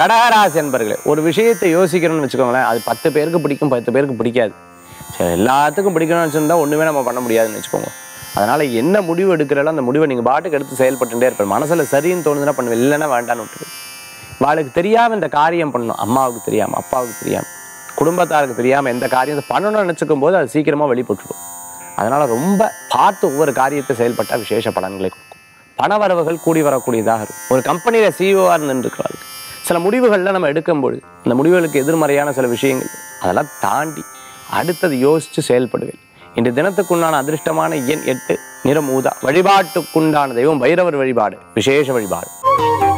கடகராசி என்பர்களே ஒரு விஷயத்தை யோசிக்கணும்னு வச்சுக்கோங்களேன் அது பத்து பேருக்கு பிடிக்கும் பத்து பேருக்கு பிடிக்காது சரி எல்லாத்துக்கும் பிடிக்கணும்னு வச்சுருந்தா ஒன்றுமே நம்ம பண்ண முடியாதுன்னு வச்சுக்கோங்க அதனால் என்ன முடிவு எடுக்கிறீங்களோ அந்த முடிவை நீங்கள் பாட்டுக்கு எடுத்து செயல்பட்டுட்டே இருப்பேன் மனசில் சரின்னு தோணுதுன்னா பண்ணுவேன் இல்லைன்னா வேண்டான்னு விட்டுரு வாளுக்கு தெரியாமல் இந்த காரியம் பண்ணணும் அம்மாவுக்கு தெரியாமல் அப்பாவுக்கு தெரியாமல் குடும்பத்தாருக்கு தெரியாமல் எந்த காரியத்தை பண்ணணும்னு நினச்சிக்கும் போது அது சீக்கிரமாக வெளிப்பட்டுடும் அதனால் ரொம்ப பார்த்து ஒவ்வொரு காரியத்தை செயல்பட்டால் விசேஷ பலன்களை கொடுக்கும் பண வரவுகள் கூடி வரக்கூடியதாக இருக்கும் ஒரு கம்பெனியில் சிஇஓவாக இருந்துருக்கிறார்கள் சில முடிவுகளில் நம்ம எடுக்கும்பொழுது அந்த முடிவுகளுக்கு எதிர்மறையான சில விஷயங்கள் அதெல்லாம் தாண்டி அடுத்தது யோசித்து செயல்படுவேன் இன்று தினத்துக்குண்டான அதிர்ஷ்டமான எண் எட்டு நிறம் ஊதா வழிபாட்டுக்குண்டான தெய்வம் பைரவர் வழிபாடு விசேஷ வழிபாடு